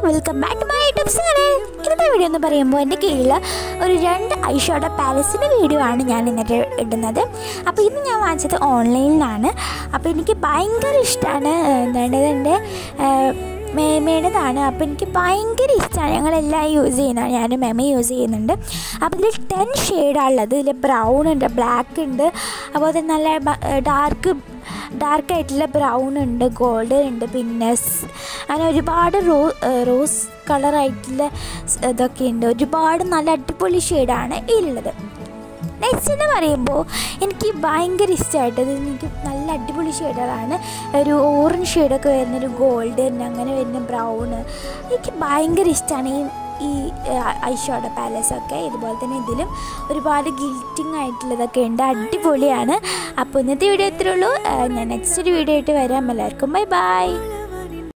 welcome back to my YouTube channel ഇന്നത്തെ video എന്ന് പറയുമ്പോൾ എൻ്റെ കീഴിൽ ഒരു രണ്ട് ഐഷോയുടെ പാലസിൻ്റെ വീഡിയോ ആണ് ഞാൻ ഇന്നത്തെ ഇടുന്നത് അപ്പോൾ ഇന്ന് ഞാൻ വാങ്ങിച്ചത് ഓൺലൈനിലാണ് അപ്പോൾ എനിക്ക് ഭയങ്കര ഇഷ്ടമാണ് എന്താണ് ഇതെൻ്റെ മേമയുടേതാണ് അപ്പോൾ എനിക്ക് ഭയങ്കര ഇഷ്ടമാണ് ഞങ്ങളെല്ലാം യൂസ് ചെയ്യുന്നതാണ് ഞാനും മെമ യൂസ് ചെയ്യുന്നുണ്ട് അപ്പോൾ ഇതിൽ ടെൻ ഷെയ്ഡാണുള്ളത് ഇതിൽ ബ്രൗൺ ഉണ്ട് ബ്ലാക്ക് ഉണ്ട് അപ്പോൾ അത് നല്ല ഡാർക്ക് ഡാർക്ക് ആയിട്ടുള്ള ബ്രൗൺ ഉണ്ട് ഗോൾഡൻ ഉണ്ട് പിന്നെ സ്- അങ്ങനെ ഒരുപാട് റോ റോസ് കളറായിട്ടുള്ള ഇതൊക്കെ ഉണ്ട് ഒരുപാട് നല്ല അടിപൊളി ഷെയ്ഡാണ് ഇതിലുള്ളത് നെക്സ്റ്റ് എന്ന് പറയുമ്പോൾ എനിക്ക് ഭയങ്കര ഇഷ്ടമായിട്ടത് എനിക്ക് നല്ല അടിപൊളി ഷെയ്ഡുകളാണ് ഒരു ഓറഞ്ച് ഷെയ്ഡൊക്കെ വരുന്നൊരു ഗോൾഡൻ അങ്ങനെ വരുന്ന ബ്രൗൺ എനിക്ക് ഭയങ്കര ഇഷ്ടമാണ് ഈ ഈ ഐഷോയുടെ പാലസൊക്കെ ഇതുപോലെ തന്നെ ഇതിലും ഒരുപാട് ഗിൽറ്റിംഗ് ആയിട്ടുള്ളതൊക്കെ ഉണ്ട് അടിപൊളിയാണ് അപ്പോൾ ഇന്നത്തെ വീഡിയോ ഇത്രേ ഉള്ളൂ ആ, ഞാൻ നെക്സ്റ്റ് ഒരു വീഡിയോ ആയിട്ട് വരാം എല്ലാവർക്കും ബൈ ബൈ